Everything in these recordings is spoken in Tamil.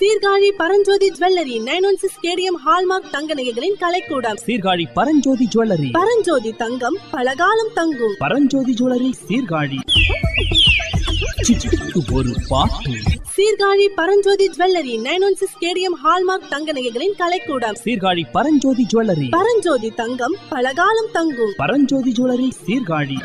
Sirkazhi Paranjothi jewellery nine one six KDM hallmark தங்க நகைகளின் கலைக்கூடம் சீர்காழி பரஞ்சோதி ஜுவல்லரி பரஞ்சோதி தங்கம் பலகாலம் தங்கும் பரஞ்சோதி ஜுவல்லரி சீர்காழி சிட்டுக்கு ஒரு பாட்டு Sirkazhi Paranjothi jewellery nine one six KDM hallmark தங்க நகைகளின் கலைக்கூடம் சீர்காழி பரஞ்சோதி ஜுவல்லரி பரஞ்சோதி தங்கம் பலகாலம் தங்கும் பரஞ்சோதி ஜுவல்லரி சீர்காழி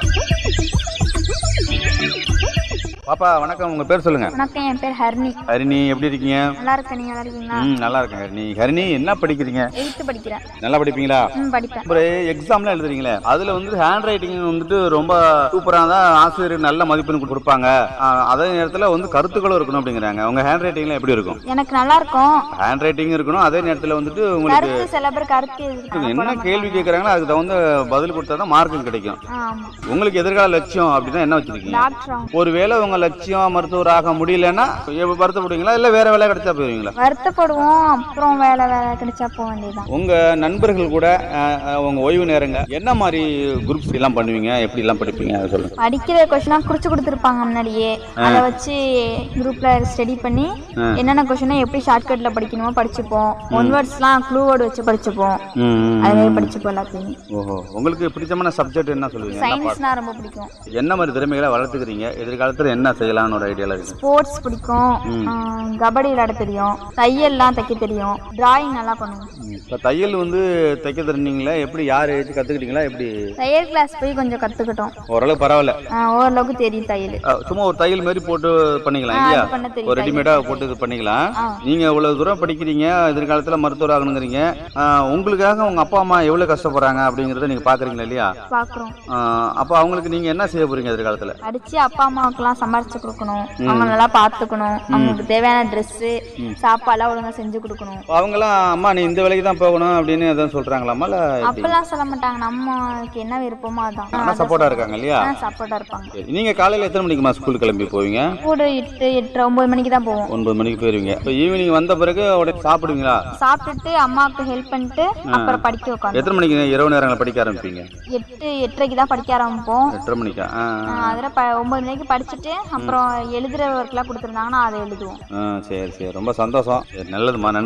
பாப்பா வணக்கம் உங்க பேர் சொல்லுங்க வணக்கம் என் பேர் ஹர்னி ஹரிணி எப்படி இருக்கீங்க நல்லா இருக்கேன் நீங்க நல்லா இருக்கீங்களா ம் நல்லா இருக்கேன் ஹரிணி ஹரிணி என்ன படிக்கிறீங்க எயித்து படிக்கிறேன் நல்லா படிப்பீங்களா ம் படிப்பேன் ஒரு எக்ஸாம்லாம் எழுதுறீங்களே அதுல வந்து ஹேண்ட் ரைட்டிங் வந்துட்டு ரொம்ப சூப்பரா தான் ஆசிரியர் நல்ல மதிப்பெண் கொடுப்பாங்க ஆ, அதே நேரத்துல வந்து கருத்துக்களும் இருக்கணும் அப்படிங்கிறாங்க உங்க ஹேண்ட் ரைட்டிங்ல எப்படி இருக்கும் எனக்கு நல்லா இருக்கும் ஹேண்ட் ரைட்டிங் இருக்கணும் அதே நேரத்துல வந்துட்டு உங்களுக்கு கருத்து சில பேர் கருத்து எழுதிருக்காங்க. என்ன கேள்வி கேட்கறாங்களோ அதுக்கு தகுந்த பதில் கொடுத்தா தான் மார்க்கும் கிடைக்கும் ஆ, ஆமா உங்களுக்கு எதிர்கால லட்சியம் அப்படின்னா என்ன வச்சிருக்கீங்க டாக்டர் ஆகும் ஒருவேளை உங்க லட்சியம் மருத்துவர் ஆக முடியலன்னா எப்ப வருத்தப்படுவீங்களா இல்ல வேற வேலை கிடைச்சா போயிருவீங்களா வருத்தப்படுவோம் அப்புறம் வேலை வேலை கிடைச்சா போக வேண்டியதுதான் உங்க நண்பர்கள் கூட அஹ், அஹ், உங்க ஓய்வு நேரங்க என்ன மாதிரி குரூப்ஸ் எல்லாம் பண்ணுவீங்க எப்படி எல்லாம் படிப்பீங்க அதை சொல்லுங்க படிக்கிற கொஸ்டினா குறிச்சு கொடுத்துருப்பாங்க முன்னாடியே அதை வச்சு குரூப்ல ஸ்டடி பண்ணி என்னென்ன கொஸ்டினா எப்படி ஷார்ட்கட்ல படிக்கணுமோ படிச்சுப்போம் ஒன் வேர்ட்ஸ்லாம் க்ளூ வேர்டு வச்சு படிச்சுப்போம் அதுவே படிச்சுப்போம் எல்லாத்தையுமே ஓஹோ உங்களுக்கு பிடிச்சமான சப்ஜெக்ட் என்ன சொல்லுவீங்க என்ன பாடம்? சயின்ஸ்னா ரொம்ப பிடிக்கும் என்ன மாதிரி திறமைகளை வளர்த்துக்கிறீங்க எதிர்காலத்துல என்ன செய்யலாம்னு ஒரு ஐடியால இருக்கு ஸ்போர்ட்ஸ் பிடிக்கும் ஆ, கபடி விளையாட தெரியும் தையல்லாம் தைக்க தெரியும் டிராயிங் நல்லா பண்ணுவேன் இப்போ தையல் வந்து தைக்க தெரிஞ்சீங்களா எப்படி யார் ஏச்சு கத்துக்கிட்டீங்களா எப்படி தையல் கிளாஸ் போய் கொஞ்சம் கத்துக்கிட்டோம் ஓரளவு பரவாயில்ல ஆ, ஓரளவுக்கு தெரியும் தையல் அஹ், சும்மா ஒரு தையல் மாதிரி போட்டு பண்ணிக்கலாம் ஆ, இல்லையா அது பண்ண தெரியும், ஒரு ரெடிமேடா போட்டு இது பண்ணிக்கலாம் ஆ. நீங்க இவ்வளவு தூரம் படிக்கிறீங்க எதிர்காலத்துல மருத்துவர் ஆகணுங்கிறீங்க அஹ், உங்களுக்காக உங்க அப்பா அம்மா எவ்வளவு கஷ்டப்படுறாங்க அப்படிங்கறத நீங்க பாக்குறீங்களா இல்லையா பாக்குறோம் அஹ், அப்போ அவங்களுக்கு நீங்க என்ன செய்ய போறீங்க எதிர்காலத்துல அடிச்சு அப்பா அம்மாவுக்குலாம் சம்பாரிச்சு கொடுக்கணும் அவங்க நல்லா பாத்துக்கணும் அவங்களுக்கு தேவையான Dress சாப்பாடுலாம் ஒழுங்கா செஞ்சு கொடுக்கணும் அவங்களாம் அம்மா நீ இந்த வேலைக்கு தான் போகணும் அப்படின்னு எதுவும் சொல்றாங்களாமா இல்ல எப்படி அப்பெல்லாம் சொல்ல மாட்டாங்க நம்மளுக்கு என்ன விருப்பமோ அதான் ஆனா சப்போர்ட்டா இருக்காங்க இல்லையா சப்போர்ட்டா இருப்பாங்க சரி. நீங்க காலையில எத்தனை மணிக்குமா ஸ்கூல் கிளம்பி போவீங்க கூட எட்டு எட்டு ஒன்பது மணிக்கு தான் போவோம் ஒன்பது மணிக்கு போயிருவீங்க இப்போ ஈவினிங் வந்த பிறகு உடனே சாப்பிடுவீங்களா சாப்பிட்டுட்டு அம்மாவுக்கு ஹெல்ப் பண்ணிட்டு அப்புறம் படிக்க உட்காந்து எத்தனை மணிக்கு இரவு நேரங்களில் படிக்க ஆரம்பிப்பீங்க எட்டு எட்டரைக்கு தான் படிக்க ஆரம்பிப்போம் எட்டரை மணிக்கா ஆ ஆ. அதில் ப ஒன்பது மணிக்கு படிச்சுட்டு அப்புறம் எழுதுற ஒர்க்லாம் கொடுத்துருந்தாங்கன்னா அதை எழுதுவோம் ஆ சரி சரி ரொம்ப சந்தோஷம் சரி நல்லதும்மா நன்றி